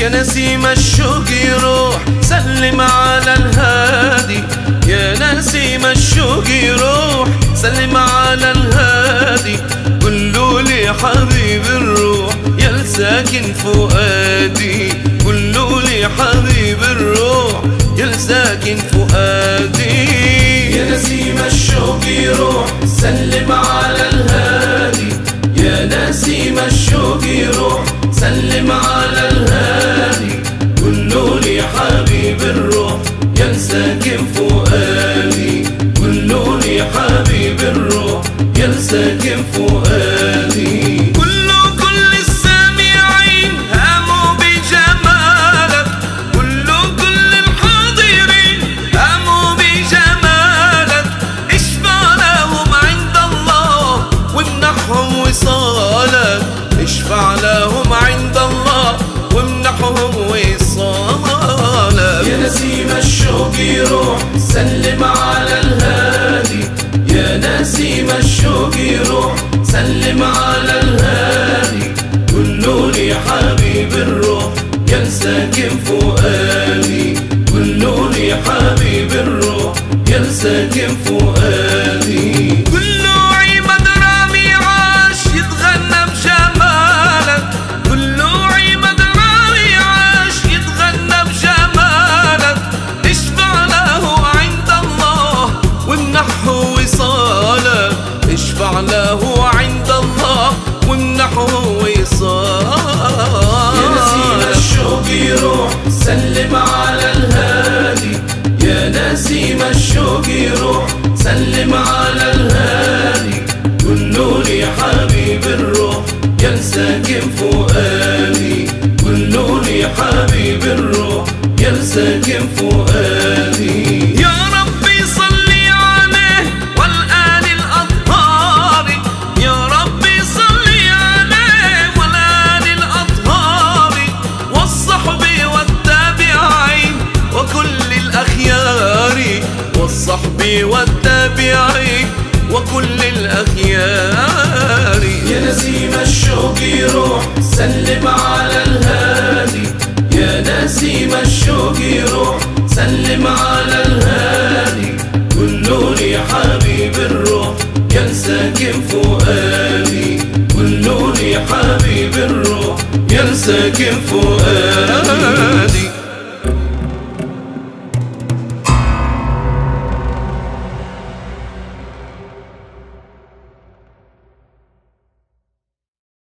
يا نسيم الشوق يروح سلم على الهادي يا نسيم الشوق يروح سلم على الهادي قولوا لي حبيب الروح يا ساكن فؤادي قولوا لي حبيب الروح يا ساكن فؤادي يا نسيم الشوق يروح سلم على الهادي يا نسيم الشوق يروح سلم على الهادي قولوا لي حبيب الروح يا ساكن فؤادي قولوا لي حبيب الروح يا ساكن فؤادي كل كل السامعين هاموا بجمالك كل كل الحاضرين هاموا بجمالك اشفع لهم عند الله وامنحهم وصالك اشفع لهم عند الله وامنحهم وصالك يا نسيم الشوق يروح سلم على الهادي يا نسيم الشوق يروح سلم على الهادي قولوا لي حبيب الروح يا ساكن فؤادي قولوا لي حبيب الروح يا ساكن فؤادي كل عماد رامي عاش يتغنى بجمالك كل عماد رامي عاش يتغنى بجمالك اشفع له عند الله وامنحه وصالك اشفع له عند الله وامنحه وصالك يا نسيم الشوق يروح سلم على الهادي يا نسيم الشوق يروح سلم على الهادي قولوا لي حبيب الروح يا ساكن فؤادي قولوا لي حبيب الروح يا ساكن فؤادي يا ربي صلي عليه والآل الأطهار يا ربي صلي عليه والآل الأطهار والصحب والتابعين وكل الأخيار والصحب والتابعين وكل الأخيار يا نسيم الشوق يروح سلم على الهادي يا نسيم الشوق يروح سلم على الهادي قولوا لي حبيب الروح يا ساكن فؤادي قولوا لي حبيب الروح يا ساكن فؤادي